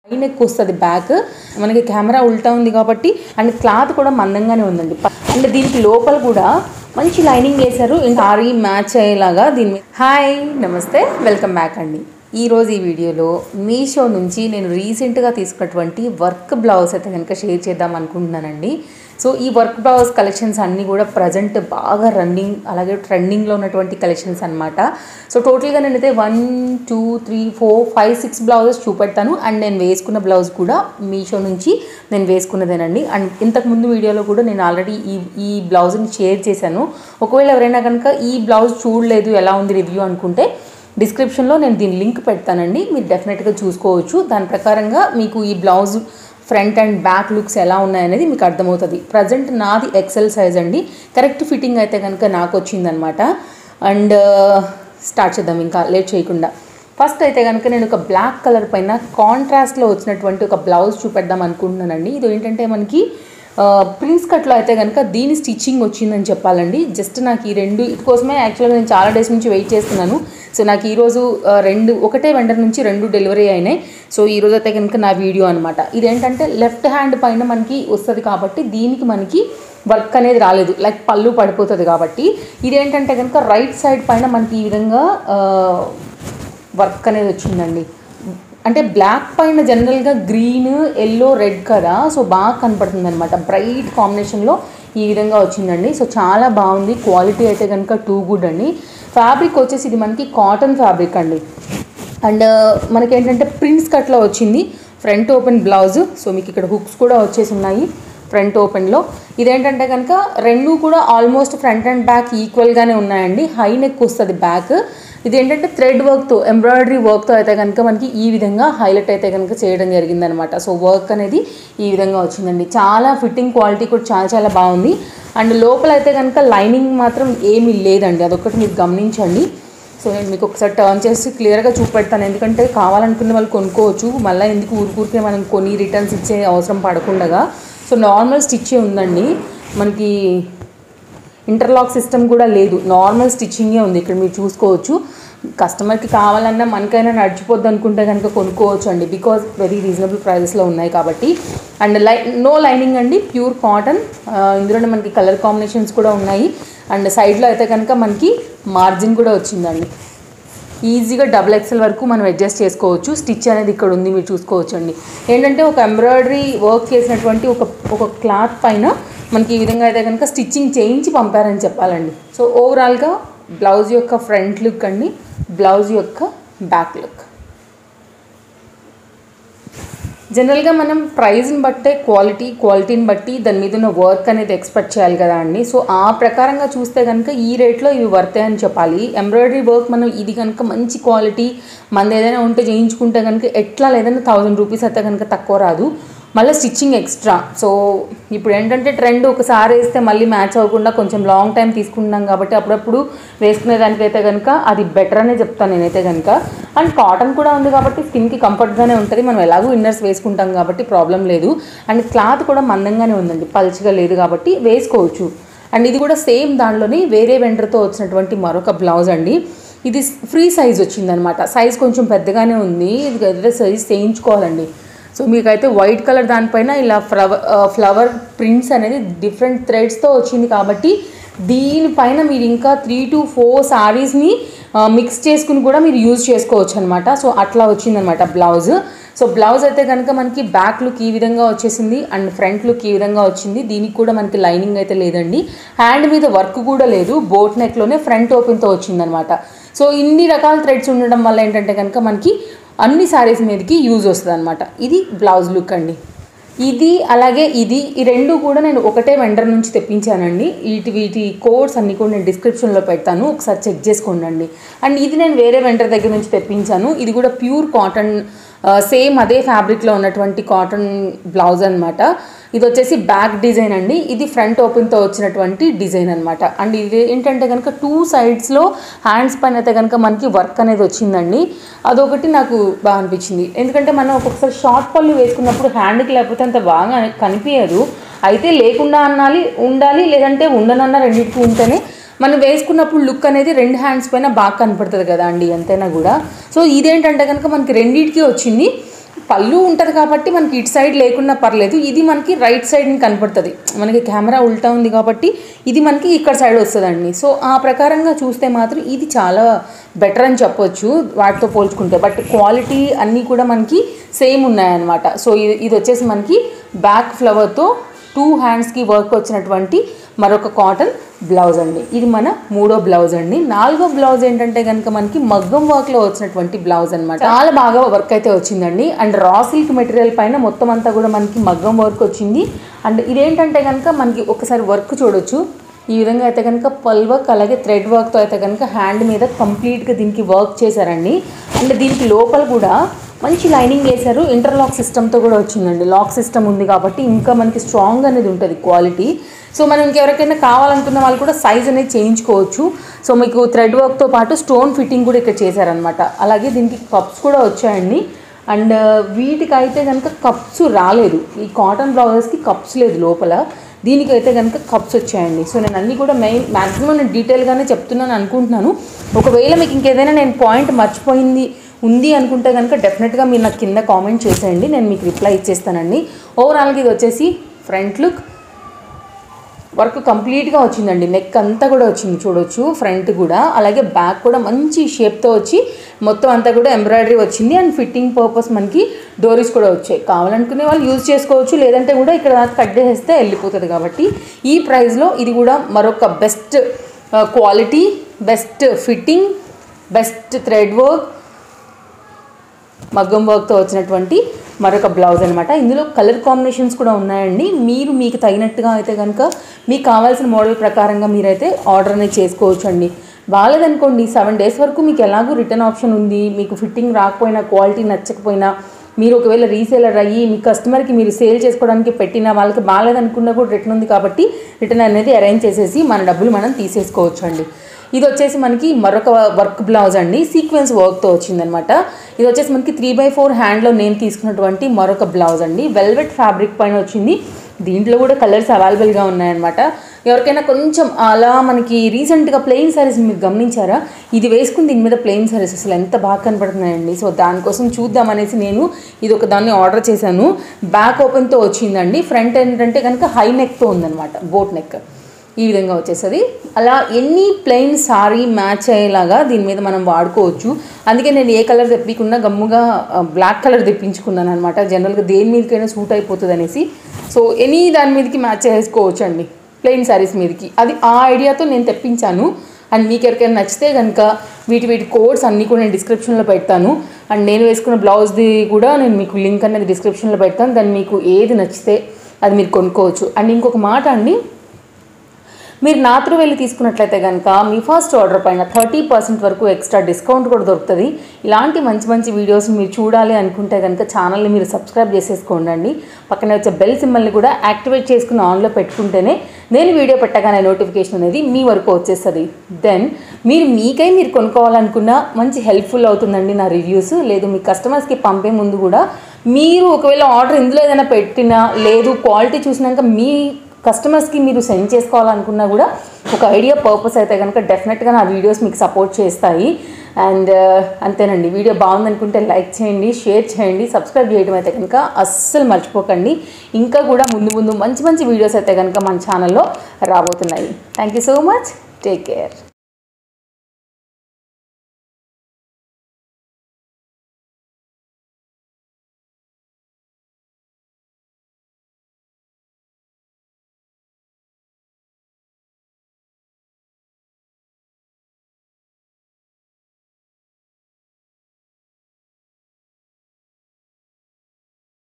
high neck వస్తుంది back మనకి camera ఉల్టా ఉంది కాబట్టి అండ్ క్లాత్ కూడా మందంగానే ఉందండి అండ్ దీనికి లోపల కూడా మంచి లైనింగ్ వేశారు సారీ మ్యాచ్ అయ్యేలాగా దీని మీద హాయ్ నమస్తే వెల్కమ్ బ్యాక్ అండి ఈరోజు ఈ వీడియోలో మీషో నుంచి నేను రీసెంట్గా తీసుకున్నటువంటి వర్క్ బ్లౌజ్ అయితే కనుక షేర్ చేద్దాం అనుకుంటున్నానండి సో ఈ వర్క్ బ్లౌజ్ కలెక్షన్స్ అన్నీ కూడా ప్రజెంట్ బాగా రన్నింగ్ అలాగే ట్రెండింగ్లో ఉన్నటువంటి కలెక్షన్స్ అనమాట సో టోటల్గా నేనైతే one two three four five six blouses చూపెడతాను అండ్ నేను వేసుకున్న బ్లౌజ్ కూడా మీషో నుంచి నేను వేసుకున్నదేనండి అండ్ ఇంతకు ముందు వీడియోలో కూడా నేను ఆల్రెడీ ఈ ఈ బ్లౌజ్ని షేర్ చేశాను ఒకవేళ ఎవరైనా కనుక ఈ బ్లౌజ్ చూడలేదు ఎలా ఉంది రివ్యూ అనుకుంటే డిస్క్రిప్షన్లో నేను దీని లింక్ పెడతానండి మీరు డెఫినెట్గా చూసుకోవచ్చు దాని ప్రకారంగా మీకు ఈ blouse front and back looks ఎలా ఉన్నాయనేది మీకు అర్థమవుతుంది ప్రజెంట్ నాది ఎక్సెల్ సైజ్ అండి కరెక్ట్ ఫిట్టింగ్ అయితే కనుక నాకు వచ్చిందనమాట అండ్ స్టార్ట్ చేద్దాం ఇంకా లేట్ చేయకుండా ఫస్ట్ అయితే కనుక నేను ఒక బ్లాక్ కలర్ పైన కాంట్రాస్ట్లో వచ్చినటువంటి ఒక బ్లౌజ్ చూపెడదాం అనుకుంటున్నానండి ఇది ఏంటంటే మనకి ప్రిన్స్ కట్లో అయితే కనుక దీని స్టిచ్చింగ్ వచ్చిందని చెప్పాలండి జస్ట్ నాకు ఈ రెండు ఇటు కోసమే యాక్చువల్గా నేను చాలా డేస్ నుంచి వెయిట్ చేస్తున్నాను సో నాకు ఈరోజు ఆ, రెండు ఒకటే వెండర్ నుంచి రెండు డెలివరీ అయినాయి సో ఈరోజు అయితే కనుక నా వీడియో అనమాట ఇదేంటంటే లెఫ్ట్ హ్యాండ్ పైన మనకి వస్తుంది కాబట్టి దీనికి మనకి వర్క్ అనేది రాలేదు లైక్ పళ్ళు పడిపోతుంది కాబట్టి ఇదేంటంటే కనుక రైట్ సైడ్ పైన మనకి ఈ విధంగా వర్క్ అనేది వచ్చిందండి అంటే బ్లాక్ పైన జనరల్గా గ్రీన్ ఎల్లో రెడ్ కదా సో బాగా కనపడుతుంది అనమాట బ్రైట్ కాంబినేషన్లో ఈ విధంగా వచ్చిందండి సో చాలా బాగుంది క్వాలిటీ అయితే కనుక టూ గుడ్ అండి ఫ్యాబ్రిక్ వచ్చేసి ఇది మనకి కాటన్ ఫ్యాబ్రిక్ అండి అండ్ మనకి ఏంటంటే ప్రింట్స్ కట్లో వచ్చింది ఫ్రంట్ ఓపెన్ బ్లౌజ్ సో మీకు ఇక్కడ హుక్స్ కూడా వచ్చేసి ఉన్నాయి ఫ్రంట్ ఓపెన్లో ఇదేంటంటే కనుక రెండు కూడా ఆల్మోస్ట్ ఫ్రంట్ అండ్ బ్యాక్ ఈక్వల్గానే ఉన్నాయండి హై నెక్ వస్తుంది బ్యాక్ ఇది ఏంటంటే థ్రెడ్ వర్క్తో ఎంబ్రాయిడరీ వర్క్తో అయితే కనుక మనకి ఈ విధంగా హైలైట్ అయితే కనుక చేయడం జరిగిందనమాట సో వర్క్ అనేది ఈ విధంగా వచ్చిందండి చాలా ఫిట్టింగ్ క్వాలిటీ కూడా చాలా చాలా బాగుంది అండ్ లోపల అయితే కనుక లైనింగ్ మాత్రం ఏమీ లేదండి అదొకటి మీరు గమనించండి సో నేను మీకు ఒకసారి టర్న్ చేసి క్లియర్గా చూపెడతాను ఎందుకంటే కావాలనుకున్న వాళ్ళు కొనుక్కోవచ్చు మళ్ళీ ఎందుకు ఊరికూరికే మనం కొని రిటర్న్స్ ఇచ్చే అవసరం పడకుండా సో నార్మల్ స్టిచ్చే ఉందండి మనకి ఇంటర్లాక్ సిస్టమ్ కూడా లేదు నార్మల్ స్టిచ్చింగే ఉంది ఇక్కడ మీరు చూసుకోవచ్చు కస్టమర్కి కావాలన్నా మనకైనా నడిచిపోద్ది అనుకుంటే కనుక కొనుక్కోవచ్చు అండి బికాజ్ వెరీ రీజనబుల్ ప్రైజెస్లో ఉన్నాయి కాబట్టి అండ్ లై నో లైనింగ్ అండి ప్యూర్ కాటన్ ఇందులోనే మనకి కలర్ కాంబినేషన్స్ కూడా ఉన్నాయి అండ్ సైడ్లో అయితే కనుక మనకి మార్జిన్ కూడా వచ్చిందండి ఈజీగా డబుల్ ఎక్సెల్ వరకు మనం అడ్జస్ట్ చేసుకోవచ్చు స్టిచ్ అనేది ఇక్కడ ఉంది మీరు చూసుకోవచ్చు అండి ఏంటంటే ఒక ఎంబ్రాయిడరీ వర్క్ చేసినటువంటి ఒక ఒక క్లాత్ పైన మనకి ఈ విధంగా అయితే కనుక స్టిచ్చింగ్ చేయించి పంపారని చెప్పాలండి సో ఓవరాల్గా బ్లౌజ్ యొక్క ఫ్రంట్ లుక్ అండి బ్లౌజ్ యొక్క బ్యాక్ లుక్ జనరల్గా మనం ప్రైస్ని బట్టే క్వాలిటీ క్వాలిటీని బట్టి దాని మీద ఉన్న వర్క్ అనేది ఎక్స్పెక్ట్ చేయాలి కదా అండి సో ఆ ప్రకారంగా చూస్తే కనుక ఈ రేట్లో ఇవి వర్తే అని చెప్పాలి ఎంబ్రాయిడరీ వర్క్ మనం ఇది కనుక మంచి క్వాలిటీ మనది ఏదైనా ఉంటే చేయించుకుంటే కనుక ఎట్లా లేదన్నా థౌజండ్ రూపీస్ అయితే కనుక తక్కువ రాదు మళ్ళీ స్టిచ్చింగ్ ఎక్స్ట్రా సో ఇప్పుడు ఏంటంటే ట్రెండ్ ఒకసారి వేస్తే మళ్ళీ మ్యాచ్ అవ్వకుండా కొంచెం లాంగ్ టైం తీసుకుంటున్నాం కాబట్టి అప్పుడప్పుడు వేసుకునే దానికైతే కనుక అది బెటర్ అనే చెప్తాను నేనైతే కనుక అండ్ కాటన్ కూడా ఉంది కాబట్టి స్కిన్కి కంఫర్ట్గానే ఉంటుంది మనం ఎలాగో ఇన్నర్స్ వేసుకుంటాం కాబట్టి ప్రాబ్లం లేదు అండ్ క్లాత్ కూడా మందంగానే ఉందండి పల్చగా లేదు కాబట్టి వేసుకోవచ్చు అండ్ ఇది కూడా సేమ్ దానిలోని వేరే వెండర్తో వచ్చినటువంటి మరొక బ్లౌజ్ అండి ఇది ఫ్రీ సైజ్ వచ్చిందనమాట సైజ్ కొంచెం పెద్దగానే ఉంది ఇది అయితే సైజ్ చేయించుకోవాలండి సో మీకైతే వైట్ కలర్ దానిపైన ఇలా ఫ్లవర్ ఫ్లవర్ ప్రింట్స్ అనేది డిఫరెంట్ థ్రెడ్స్తో వచ్చింది కాబట్టి దీనిపైన మీరు ఇంకా త్రీ టు ఫోర్ సారీస్ని మిక్స్ చేసుకుని కూడా మీరు యూజ్ చేసుకోవచ్చు అనమాట సో అట్లా వచ్చిందనమాట బ్లౌజ్ సో బ్లౌజ్ అయితే కనుక మనకి బ్యాక్ లుక్ ఈ విధంగా వచ్చేసింది అండ్ ఫ్రంట్ లుక్ ఈ విధంగా వచ్చింది దీనికి కూడా మనకి లైనింగ్ అయితే లేదండి హ్యాండ్ మీద వర్క్ కూడా లేదు బోట్ నెక్లోనే ఫ్రంట్ ఓపెన్తో వచ్చిందనమాట సో ఇన్ని రకాల థ్రెడ్స్ ఉండడం వల్ల ఏంటంటే కనుక మనకి అన్ని సారీస్ మీదకి యూజ్ వస్తుంది అనమాట ఇది బ్లౌజ్ లుక్ అండి ఇది అలాగే ఇది ఈ రెండు కూడా నేను ఒకటే వెండర్ నుంచి తెప్పించానండి వీటి వీటి కోడ్స్ అన్ని కూడా నేను డిస్క్రిప్షన్లో పెడతాను ఒకసారి చెక్ చేసుకోండి అండ్ ఇది నేను వేరే వెండర్ దగ్గర నుంచి తెప్పించాను ఇది కూడా ప్యూర్ కాటన్ సేమ్ అదే ఫ్యాబ్రిక్లో ఉన్నటువంటి కాటన్ బ్లౌజ్ అనమాట ఇది వచ్చేసి బ్యాక్ డిజైన్ అండి ఇది ఫ్రంట్ ఓపెన్తో వచ్చినటువంటి డిజైన్ అనమాట అండ్ ఇది ఏంటంటే కనుక టూ సైడ్స్లో హ్యాండ్స్ పైన అయితే కనుక మనకి వర్క్ అనేది వచ్చిందండి అదొకటి నాకు బాగా అనిపించింది ఎందుకంటే మనం ఒక్కొక్కసారి షార్ట్ పళ్ళు వేసుకున్నప్పుడు హ్యాండ్కి లేకపోతే అంత బాగా కనిపించదు అయితే లేకుండా అనాలి ఉండాలి లేదంటే ఉండనన్నా రెండింటికి ఉంటేనే మనం వేసుకున్నప్పుడు లుక్ అనేది రెండు హ్యాండ్స్ పైన బాగా కనపడుతుంది కదా అండి ఎంతైనా కూడా సో ఇదేంటంటే కనుక మనకి రెండింటికి వచ్చింది పళ్ళు ఉంటుంది కాబట్టి మనకి ఇటు సైడ్ లేకున్నా పర్లేదు ఇది మనకి రైట్ సైడ్ కనపడుతుంది మనకి కెమెరా ఉల్టా ఉంది కాబట్టి ఇది మనకి ఇక్కడ సైడ్ వస్తుందండి సో ఆ ప్రకారంగా చూస్తే మాత్రం ఇది చాలా బెటర్ అని చెప్పొచ్చు వాటితో పోల్చుకుంటే బట్ క్వాలిటీ అన్నీ కూడా మనకి సేమ్ ఉన్నాయన్నమాట సో ఇది ఇది వచ్చేసి మనకి బ్యాక్ ఫ్లవర్తో టూ హ్యాండ్స్కి వర్క్ వచ్చినటువంటి మరొక కాటన్ బ్లౌజ్ అండి ఇది మన మూడో బ్లౌజ్ అండి నాలుగో బ్లౌజ్ ఏంటంటే కనుక మనకి మగ్గం వర్క్లో వచ్చినటువంటి బ్లౌజ్ అనమాట చాలా బాగా వర్క్ అయితే వచ్చిందండి అండ్ రా సిల్క్ మెటీరియల్ పైన మొత్తం అంతా కూడా మనకి మగ్గం వర్క్ వచ్చింది అండ్ ఇదేంటంటే కనుక మనకి ఒకసారి వర్క్ చూడొచ్చు ఈ విధంగా అయితే కనుక పల్ వర్క్ అలాగే థ్రెడ్ వర్క్తో అయితే కనుక హ్యాండ్ మీద కంప్లీట్గా దీనికి వర్క్ చేశారండి అండ్ దీనికి లోపల కూడా మంచి లైనింగ్ వేశారు ఇంటర్లాక్ సిస్టమ్తో కూడా వచ్చిందండి లాక్ సిస్టమ్ ఉంది కాబట్టి ఇంకా మనకి స్ట్రాంగ్ అనేది ఉంటుంది క్వాలిటీ సో మనం ఇంకెవరికైనా కావాలనుకున్న వాళ్ళు కూడా సైజ్ అనేది చేయించుకోవచ్చు సో మీకు థ్రెడ్ వర్క్తో పాటు స్టోన్ ఫిట్టింగ్ కూడా ఇక్కడ చేశారనమాట అలాగే దీనికి కప్స్ కూడా వచ్చాయండి అండ్ వీటికి అయితే కనుక కప్స్ రాలేదు ఈ కాటన్ బ్లౌజెస్కి కప్స్ లేదు లోపల దీనికైతే కనుక కప్స్ వచ్చాయండి సో నేను అన్నీ కూడా మెయిన్ మ్యాక్సిమం నేను డీటెయిల్గానే చెప్తున్నాను అనుకుంటున్నాను ఒకవేళ మీకు ఇంకేదైనా నేను పాయింట్ మర్చిపోయింది ఉంది అనుకుంటే కనుక డెఫినెట్గా మీరు నాకు కింద కామెంట్ చేసేయండి నేను మీకు రిప్లై ఇచ్చేస్తానండి ఓవరాల్గా ఇది వచ్చేసి ఫ్రంట్ లుక్ వర్క్ కంప్లీట్గా వచ్చిందండి నెక్ అంతా కూడా వచ్చింది చూడొచ్చు ఫ్రంట్ కూడా అలాగే బ్యాక్ కూడా మంచి షేప్తో వచ్చి మొత్తం అంతా కూడా ఎంబ్రాయిడరీ వచ్చింది అండ్ ఫిట్టింగ్ పర్పస్ మనకి డోరీస్ కూడా వచ్చాయి కావాలనుకునే వాళ్ళు యూజ్ చేసుకోవచ్చు లేదంటే కూడా ఇక్కడ దాకా కట్ చేసేస్తే వెళ్ళిపోతుంది కాబట్టి ఈ ప్రైస్లో ఇది కూడా మరొక best quality best fitting best thread work మగ్గం వర్క్తో వచ్చినటువంటి మరొక బ్లౌజ్ అనమాట ఇందులో కలర్ కాంబినేషన్స్ కూడా ఉన్నాయండి మీరు మీకు తగినట్టుగా అయితే కనుక మీకు కావాల్సిన మోడల్ ప్రకారంగా మీరైతే ఆర్డర్ అనేది చేసుకోవచ్చు అండి బాగాలేదనుకోండి సెవెన్ డేస్ వరకు మీకు ఎలాగో రిటర్న్ ఆప్షన్ ఉంది మీకు ఫిట్టింగ్ రాకపోయినా క్వాలిటీ నచ్చకపోయినా మీరు ఒకవేళ రీసేలర్ అయ్యి మీ కస్టమర్కి మీరు సేల్ చేసుకోవడానికి పెట్టిన వాళ్ళకి బాగాలేదనుకున్నా కూడా రిటర్న్ ఉంది కాబట్టి రిటర్న్ అనేది అరేంజ్ చేసేసి మన డబ్బులు మనం తీసేసుకోవచ్చు అండి ఇది వచ్చేసి మనకి మరొక వర్క్ బ్లౌజ్ అండి సీక్వెన్స్ వర్క్తో వచ్చిందనమాట ఇది వచ్చేసి మనకి త్రీ బై ఫోర్ హ్యాండ్లో నేను తీసుకున్నటువంటి మరొక బ్లౌజ్ అండి వెల్వెట్ ఫ్యాబ్రిక్ పైన వచ్చింది దీంట్లో కూడా కలర్స్ అవైలబుల్గా ఉన్నాయన్నమాట ఎవరికైనా కొంచెం అలా మనకి రీసెంట్గా ప్లెయిన్ సారీస్ మీరు గమనించారా ఇది వేసుకుని దీని మీద ప్లెయిన్ సారీస్ అసలు ఎంత బాగా కనపడుతున్నాయండి సో దానికోసం చూద్దాం అనేసి నేను ఇది ఒక దాన్ని ఆర్డర్ చేశాను బ్యాక్ ఓపెన్తో వచ్చిందండి ఫ్రంట్ ఏంటంటే కనుక హై నెక్తో ఉందన్నమాట బోట్ నెక్ ఈ విధంగా వచ్చేస్తుంది అలా ఎన్ని ప్లెయిన్ సారీ మ్యాచ్ అయ్యేలాగా దీని మీద మనం వాడుకోవచ్చు అందుకే నేను ఏ కలర్ తెప్పించకుండా గమ్ముగా బ్లాక్ కలర్ తెప్పించుకున్నాను అనమాట జనరల్గా దేని మీదకైనా సూట్ అయిపోతుంది అనేసి సో ఎనీ దాని మీదకి మ్యాచ్ చేసుకోవచ్చు అండి ప్లెయిన్ శారీస్ మీదకి అది ఆ ఐడియాతో నేను తెప్పించాను అండ్ మీకు ఎవరికైనా నచ్చితే కనుక వీటి వీటి కోడ్స్ అన్నీ కూడా నేను డిస్క్రిప్షన్లో పెడతాను అండ్ నేను వేసుకున్న బ్లౌజ్ది కూడా నేను మీకు లింక్ అనేది డిస్క్రిప్షన్లో పెడతాను దాన్ని మీకు ఏది నచ్చితే అది మీరు కొనుక్కోవచ్చు అండ్ ఇంకొక మాట అండి మీరు నాత్రు వెళ్ళి తీసుకున్నట్లయితే కనుక మీ ఫస్ట్ ఆర్డర్ పైన థర్టీ పర్సెంట్ వరకు ఎక్స్ట్రా డిస్కౌంట్ కూడా దొరుకుతుంది ఇలాంటి మంచి మంచి వీడియోస్ మీరు చూడాలి అనుకుంటే కనుక ఛానల్ని మీరు సబ్స్క్రైబ్ చేసేసుకోండి అండి పక్కనే వచ్చే బెల్ సింబల్ని కూడా యాక్టివేట్ చేసుకుని ఆన్లో పెట్టుకుంటేనే నేను వీడియో పెట్టగానే నోటిఫికేషన్ అనేది మీ వరకు వచ్చేస్తుంది దెన్ మీరు మీకై మీరు కొనుక్కోవాలనుకున్న మంచి హెల్ప్ఫుల్ అవుతుందండి నా రివ్యూస్ లేదు మీ కస్టమర్స్కి పంపే ముందు కూడా మీరు ఒకవేళ ఆర్డర్ ఇందులో ఏదైనా పెట్టినా లేదు క్వాలిటీ చూసినాక మీ కస్టమర్స్కి మీరు సెండ్ చేసుకోవాలనుకున్నా కూడా ఒక ఐడియా పర్పస్ అయితే కనుక డెఫినెట్గా నా వీడియోస్ మీకు సపోర్ట్ చేస్తాయి అండ్ అంతేనండి వీడియో బాగుందనుకుంటే లైక్ చేయండి షేర్ చేయండి సబ్స్క్రైబ్ చేయడం అయితే కనుక అస్సలు మర్చిపోకండి ఇంకా కూడా ముందు ముందు మంచి మంచి వీడియోస్ అయితే కనుక మన ఛానల్లో రాబోతున్నాయి thank you so much take care